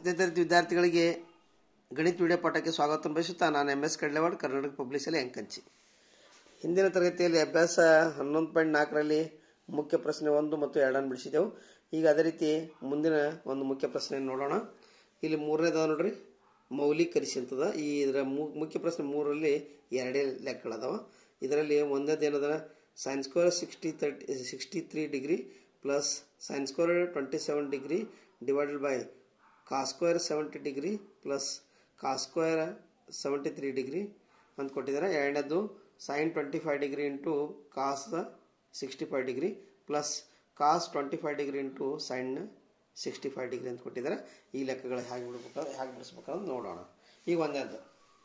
ಹತ್ತನೇ ತರಗತಿ ವಿದ್ಯಾರ್ಥಿಗಳಿಗೆ ಗಣಿತ ವಿಡಿಯೋ ಪಾಠಕ್ಕೆ ಸ್ವಾಗತ ಬಯಸುತ್ತಾ ನಾನು ಎಂ ಎಸ್ ಕಡ್ಲೆವಾಡ್ ಕರ್ನಾಟಕ ಪಬ್ಲಿಷಲ್ಲಿ ಅಂಕಂಚಿ ಹಿಂದಿನ ತರಗತಿಯಲ್ಲಿ ಅಭ್ಯಾಸ ಹನ್ನೊಂದು ಪಾಯಿಂಟ್ ನಾಲ್ಕರಲ್ಲಿ ಮುಖ್ಯ ಪ್ರಶ್ನೆ ಒಂದು ಮತ್ತು ಎರಡನ್ನು ಬಿಡಿಸಿದೆವು ಈಗ ಅದೇ ರೀತಿ ಮುಂದಿನ ಒಂದು ಮುಖ್ಯ ಪ್ರಶ್ನೆ ನೋಡೋಣ ಇಲ್ಲಿ ಮೂರನೇದ ನೋಡ್ರಿ ಮೌಲೀಕರಿಸಿ ಅಂತದ ಈ ಇದರ ಮು- ಮುಖ್ಯ ಪ್ರಶ್ನೆ ಮೂರರಲ್ಲಿ ಎರಡೇ ಲೆಕ್ಕಗಳದಾವ ಇದರಲ್ಲಿ ಒಂದೇದು ಏನದ sine square sixty thirty sixty three degree plus sine square twenty seven degree divided by cos square seventy degree plus cos square seventy three degree ಅಂತ ಕೊಟ್ಟಿದ್ದಾರೆ ಎರಡನೇದು sine twenty five degree into cos sixty five degree plus cos twenty five degree into sine sixty five degree ಅಂತ ಕೊಟ್ಟಿದ್ದಾರೆ ಈ ಲೆಕ್ಕಗಳು ಹೇಗೆ ಬಿಡ್ಬೇಕಾದ್ರೆ ಹೇಗೆ ಬಿಡಿಸ್ಬೇಕಂತ ನೋಡೋಣ ಈಗ ಒಂದೇದು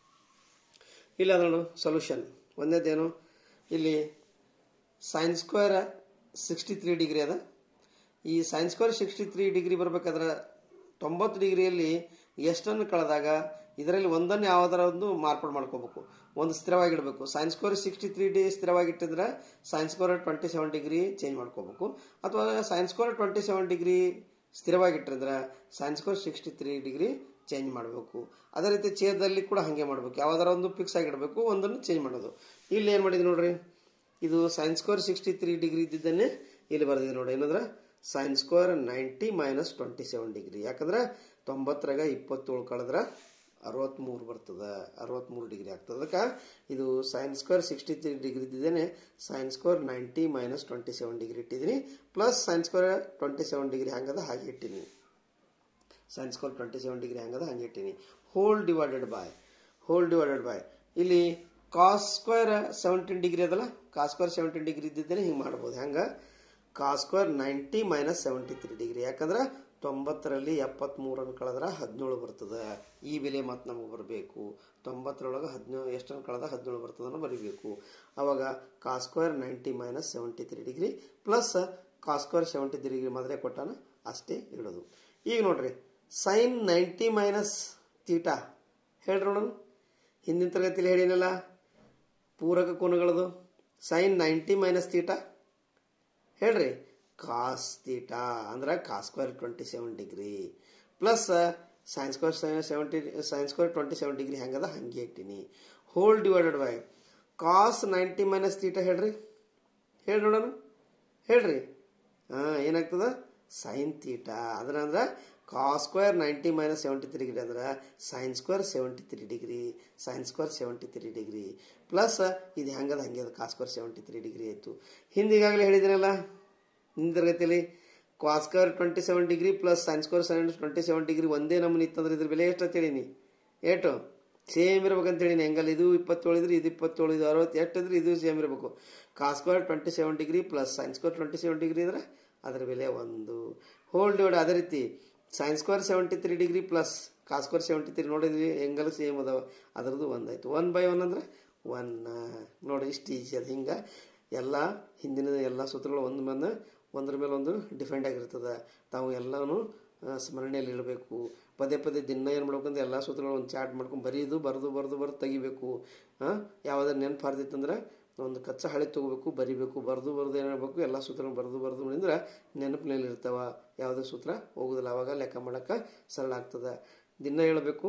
ಇಲ್ಲ ನೋಡು ಸೊಲ್ಯೂಷನ್ ಒಂದೇದೇನು ಇಲ್ಲಿ sine square sixty three degree ಅದ ಈ sine square sixty three degree ಬರ್ಬೇಕಾದ್ರೆ ತೊಂಬತ್ತು ಡಿಗ್ರಿಯಲ್ಲಿ ಎಷ್ಟನ್ನು ಕಳೆದಾಗ ಇದರಲ್ಲಿ ಒಂದನ್ನು ಯಾವುದರ ಒಂದು ಮಾರ್ಪಾಡು ಮಾಡ್ಕೋಬೇಕು ಒಂದು ಸ್ಥಿರವಾಗಿಡಬೇಕು ಸೈನ್ ಸ್ಕ್ವೇರ್ ಸಿಕ್ಸ್ಟಿ ತ್ರೀ ಡಿ ಸ್ಥಿರವಾಗಿಟ್ಟಿದ್ರೆ sine square twenty seven degree change ಮಾಡ್ಕೋಬೇಕು ಅಥವಾ sine square twenty seven degree ಸ್ಥಿರವಾಗಿಟ್ಟಿದ್ರೆ sine square sixty three degree change ಮಾಡಬೇಕು ಅದೇ ರೀತಿ ಛೇದದಲ್ಲಿ ಕೂಡ ಹಾಗೆ ಮಾಡಬೇಕು ಯಾವುದರ ಒಂದು ಫಿಕ್ಸ್ ಆಗಿಡಬೇಕು ಒಂದನ್ನು ಚೇಂಜ್ ಮಾಡೋದು ಇಲ್ಲಿ ಏನು ಮಾಡಿದ್ವಿ ನೋಡ್ರಿ ಇದು sine square sixty three degree ಇದ್ದಿದ್ದನ್ನೇ ಇಲ್ಲಿ ಬರೆದಿದೆ ನೋಡಿ ಏನಂದ್ರೆ sine square ninety minus twenty seven degree ಯಾಕಂದ್ರೆ ತೊಂಬತ್ತರಾಗ ಇಪ್ಪತ್ತೇಳು ಕಳೆದ್ರೆ ಅರವತ್ತ್ಮೂರು ಬರ್ತದೆ ಅರವತ್ತ್ಮೂರು ಡಿಗ್ರಿ ಆಗ್ತದೆ ಅದಕ್ಕೆ ಇದು sine square sixty three degree ಇದ್ದಿದ್ದೇನೆ sine square ninety minus twenty seven degree ಇಟ್ಟಿದ್ದೀನಿ plus sine square twenty seven degree ಹಂಗದ ಹಾಗೆ ಇಟ್ಟಿನಿ sine square twenty seven degree ಹಂಗದ ಹಂಗೆ ಇಟ್ಟಿನಿ whole divided by whole divided by ಇಲ್ಲಿ ಕಾಸ್ ಸ್ಕ್ವೇರ್ ಸೆವೆಂಟೀನ್ ಡಿಗ್ರಿ ಅದಲ್ಲ ಕಾಸ್ ಸ್ಕ್ವೇರ್ ಸೆವೆಂಟೀನ್ ಡಿಗ್ರಿ ಇದ್ದಿದ್ದೇನೆ ಹಿಂಗೆ ಮಾಡ್ಬೋದು ಹೆಂಗೆ cos square ninety minus seventy three degree ಯಾಕಂದ್ರೆ ತೊಂಬತ್ತರಲ್ಲಿ ಎಪ್ಪತ್ತ್ಮೂರನ್ನು ಕಳೆದ್ರೆ ಹದಿನೇಳು ಬರ್ತದೆ ಈ ಬೆಲೆ ಮತ್ತು ನಮಗೆ ಬರಬೇಕು ತೊಂಬತ್ತರೊಳಗೆ ಹದಿನೇಳು ಎಷ್ಟನ್ನು ಕಳೆದ ಹದಿನೇಳು ಬರ್ತದನ್ನು ಬರೀಬೇಕು ಅವಾಗ cos square ninety minus seventy three degree plus cos square seventy three degree ಮಾತ್ರ ಕೊಟ್ಟಾನ ಅಷ್ಟೇ ಇಡೋದು ಈಗ ನೋಡ್ರಿ ಸೈನ್ ನೈಂಟಿ ಮೈನಸ್ ತೀಟಾ ಹೇಳ್ರಿ ನೋಡೋಣ ಹಿಂದಿನ ತರಗತಿಯಲ್ಲಿ ಹೇಳಿನಲ್ಲ ಪೂರಕ ಕೋನಗಳದು ಸೈನ್ ನೈಂಟಿ ಮೈನಸ್ ತೀಟಾ ಹೇಳ್ರಿ ಕಾಸ್ ತೀಟಾ ಅಂದ್ರೆ cos square twenty seven degree plus sine square seventy sine square twenty seven degree ಹೆಂಗದ ಹಂಗೆ ಇಟ್ಟಿನಿ whole divided by cos ninety minus theta ಹೇಳ್ರಿ ಹೇಳಿ ನೋಡೋಣ ಹೇಳ್ರಿ ಹಾಂ ಏನಾಗ್ತದ ಸೈನ್ ತೀಟಾ ಅದ್ರ ಅಂದ್ರೆ cos square ninety minus seventy three degree ಅಂದ್ರೆ sine square seventy three degree sine square seventy three degree plus ಇದು ಹೆಂಗದ ಹಂಗೆ ಅದು cos square seventy three degree ಆಯಿತು ಹಿಂದೆ ಈಗಾಗಲೇ ಹೇಳಿದ್ದೀನಲ್ಲ ಹಿಂದಿನ ತರಗತಿಯಲ್ಲಿ cos square twenty seven degree plus sine square seven twenty seven degree ಒಂದೇ ನಮೂನಿ ಇತ್ತಂದ್ರೆ ಇದ್ರ ಬೆಲೆ ಎಷ್ಟು ಅಂತ ಹೇಳೀನಿ ಏಟು ಸೇಮ್ ಇರ್ಬೇಕಂತ ಹೇಳೀನಿ ಹೆಂಗಲ್ಲ ಇದು ಇಪ್ಪತ್ತೇಳು ಇದ್ರೆ ಇದು ಇಪ್ಪತ್ತೇಳು ಇದು ಅರವತ್ತು ಎಷ್ಟು ಇದ್ರೆ ಇದು ಸೇಮ್ ಇರಬೇಕು cos square twenty seven degree plus sine square twenty seven degree ಇದ್ರೆ ಅದರ ಬೆಲೆ ಒಂದು ಹೋಲ್ ಡಿವೈಡ್ ಅದೇ ರೀತಿ sine square seventy three degree plus cos square seventy three ನೋಡಿದ್ವಿ ಹೆಂಗಲ್ಲ ಸೇಮ್ ಅದಾವ ಅದರದ್ದು ಒಂದಾಯ್ತು ಒನ್ ಬೈ ಒನ್ ಅಂದ್ರೆ ಒನ್ ನೋಡಿ ಇಷ್ಟು ಈಜಿ ಅದು ಹಿಂಗೆ ಎಲ್ಲ ಹಿಂದಿನ ಎಲ್ಲ ಸೂತ್ರಗಳು ಒಂದು ಮೇಲೆ ಒಂದ್ರ ಮೇಲೆ ಒಂದು ಡಿಫೆಂಡ್ ಆಗಿರ್ತದೆ ತಾವು ಎಲ್ಲನೂ ಆ, ಸ್ಮರಣೆಯಲ್ಲಿ ಇಡಬೇಕು ಪದೇ ಪದೇ ದಿನ ಏನು ಮಾಡ್ಬೇಕಂದ್ರೆ ಎಲ್ಲ ಸೂತ್ರಗಳು ಒಂದು ಚಾಟ್ ಮಾಡ್ಕೊಂಡು ಬರೀದು ಬರೆದು ಬರೆದು ಬರೆದು ತೆಗಿಬೇಕು ಹಾಂ ಯಾವುದಾದ್ರು ನೆನಪು ಹಾರ್ದಿತ್ತಂದ್ರೆ ಒಂದು ಕಚ್ಚಾ ಹಳೆ ತೊಗೋಬೇಕು ಬರಿಬೇಕು ಬರೆದು ಬರೆದು ಏನು ಮಾಡಬೇಕು ಎಲ್ಲ ಸೂತ್ರ ಬರೆದು ಬರೆದು ಮಾಡಿದ್ರೆ ನೆನಪಿನಲ್ಲಿ ಇರ್ತಾವ ಯಾವುದೇ ಸೂತ್ರ ಹೋಗೋದಿಲ್ಲ ಅವಾಗ ಲೆಕ್ಕ ಮಾಡೋಕೆ ಸರಳ ಆಗ್ತದೆ ದಿನ ಹೇಳಬೇಕು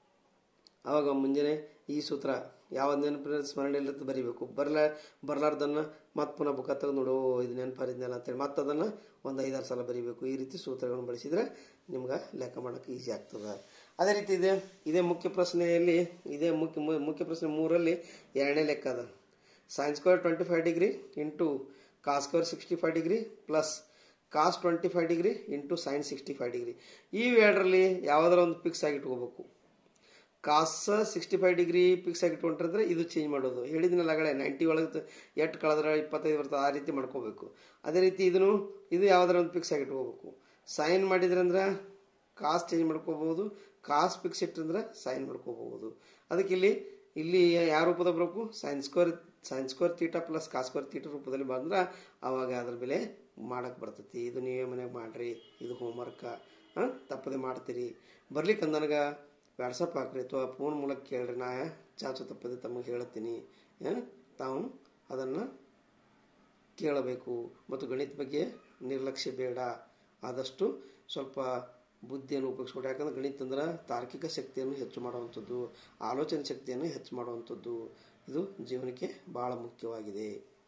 ಆವಾಗ ಮುಂಜಾನೆ ಈ ಸೂತ್ರ ಯಾವ ನೆನಪಿನ ಸ್ಮರಣೆಯಲ್ಲಿ ಬರಿಬೇಕು ಬರಲ ಬರಲಾರ್ದನ್ನ ಮತ್ತೆ ಪುನಃ ಬುಕ್ಕ ತೆಗೆದು ನೋಡು ಇದು ನೆನಪಾರಿದ್ನಲ್ಲ ಅಂತೇಳಿ ಮತ್ತೆ ಅದನ್ನು ಒಂದು ಐದಾರು ಸಲ ಬರಿಬೇಕು ಈ ರೀತಿ ಸೂತ್ರಗಳನ್ನು ಬಳಸಿದ್ರೆ ನಿಮ್ಗೆ ಲೆಕ್ಕ ಮಾಡೋಕ್ಕೆ ಈಸಿ ಆಗ್ತದೆ ಅದೇ ರೀತಿ ಇದೆ ಇದೇ ಮುಖ್ಯ ಪ್ರಶ್ನೆಯಲ್ಲಿ ಇದೇ ಮುಖ್ಯ ಮು- ಮುಖ್ಯ ಪ್ರಶ್ನೆ ಮೂರಲ್ಲಿ ಎರಡನೇ ಲೆಕ್ಕ ಅದ sine square twenty five degree into cos square sixty five degree plus cos twenty five degree into sine sixty five degree ಈ ಎರಡರಲ್ಲಿ ಯಾವುದರ ಒಂದು ಫಿಕ್ಸ್ ಆಗಿ ಇಟ್ಕೋಬೇಕು cos sixty five degree fix ಆಗಿ ಇಟ್ಕೊಂಡ್ರೆ ಇದು ಚೇಂಜ್ ಮಾಡೋದು ಹೇಳಿದ್ನಲ್ಲ ಆಗಲೇ ನೈಂಟಿ ಒಳಗೆ ಎಷ್ಟು ಕಳೆದ್ರೆ ಇಪ್ಪತ್ತೈದು ಬರ್ತದೆ ಆ ರೀತಿ ಮಾಡ್ಕೋಬೇಕು ಅದೇ ರೀತಿ ಇದನ್ನು ಇದು ಯಾವುದರ ಒಂದು ಫಿಕ್ಸ್ ಆಗಿ ಇಟ್ಕೋಬೇಕು ಸೈನ್ ಮಾಡಿದ್ರೆ ಅಂದ್ರೆ ಕಾಸ್ ಚೇಂಜ್ ಮಾಡ್ಕೋಬಹುದು ಕಾಸ್ ಫಿಕ್ಸ್ ಇಟ್ಟಂದ್ರೆ ಸೈನ್ ಮಾಡ್ಕೋಬಹುದು ಅದಕ್ಕೆ ಇಲ್ಲಿ ಇಲ್ಲಿ ಯಾವ ರೂಪದ ಬರಬೇಕು sine square sine square theta plus cos square theta ರೂಪದಲ್ಲಿ ಬಂದ್ರೆ ಅವಾಗ ಅದ್ರ ಬೆಲೆ ಮಾಡಕ್ಕೆ ಬರ್ತೈತಿ ಇದು ನೀವೇ ಮನೆಗೆ ಮಾಡ್ರಿ ಇದು ಹೋಮ್ವರ್ಕ ತಪ್ಪದೆ ಮಾಡ್ತೀರಿ ಬರ್ಲಿಕ್ಕೆ ನನಗೆ ವಾಟ್ಸಪ್ ಹಾಕ್ರಿ ಅಥವಾ ಫೋನ್ ಮೂಲಕ ಕೇಳ್ರಿ ನಾ ಚಾಚು ತಪ್ಪದೆ ತಮಗೆ ಹೇಳ್ತೀನಿ ಆ, ತಾವು ಅದನ್ನು ಕೇಳಬೇಕು ಮತ್ತು ಗಣಿತ ಬಗ್ಗೆ ನಿರ್ಲಕ್ಷ್ಯ ಬೇಡ ಆದಷ್ಟು ಸ್ವಲ್ಪ ಬುದ್ಧಿಯನ್ನು ಉಪಯೋಗಿಸ್ಕೊಂಡು ಯಾಕಂದ್ರೆ ಗಣಿತ ಅಂದ್ರೆ ತಾರ್ಕಿಕ ಶಕ್ತಿಯನ್ನು ಹೆಚ್ಚು ಮಾಡುವಂಥದ್ದು ಆಲೋಚನೆ ಶಕ್ತಿಯನ್ನು ಹೆಚ್ಚು ಮಾಡುವಂಥದ್ದು ಇದು ಜೀವನಕ್ಕೆ ಬಹಳ ಮುಖ್ಯವಾಗಿದೆ